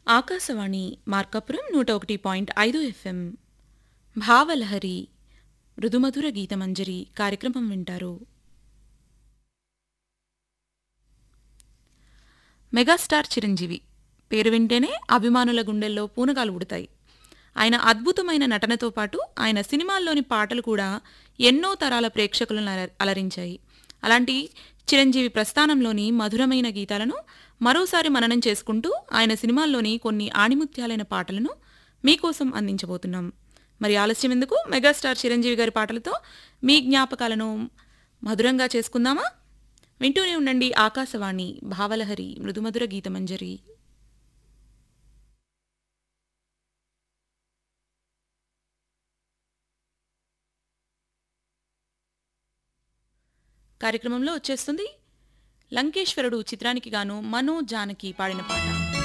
ఆకాశవాణి మార్కాపురం నూట ఒకటి పాయింట్ ఐదు ఎఫ్ఎం భావలహరి మృదుమధుర గీతమంజరి కార్యక్రమం వింటారు మెగాస్టార్ చిరంజీవి పేరు వింటేనే అభిమానుల గుండెల్లో పూనకాలు ఉడతాయి ఆయన అద్భుతమైన నటనతో పాటు ఆయన సినిమాల్లోని పాటలు కూడా ఎన్నో తరాల ప్రేక్షకులను అల- అలరించాయి అలాంటి చిరంజీవి ప్రస్థానంలోని మధురమైన గీతాలను మరోసారి మననం చేసుకుంటూ ఆయన సినిమాల్లోని కొన్ని ఆణిముత్యాలైన పాటలను మీకోసం అందించబోతున్నాం మరి ఆలస్యం ఎందుకు మెగాస్టార్ చిరంజీవి గారి పాటలతో మీ జ్ఞాపకాలను మధురంగా చేసుకుందామా వింటూనే ఉండండి ఆకాశవాణి భావలహరి మృదుమధుర గీతమంజరి కార్యక్రమంలో వచ్చేస్తుంది లంకేశ్వరుడు చిత్రానికి గాను మనో జానకి పాడిన పాట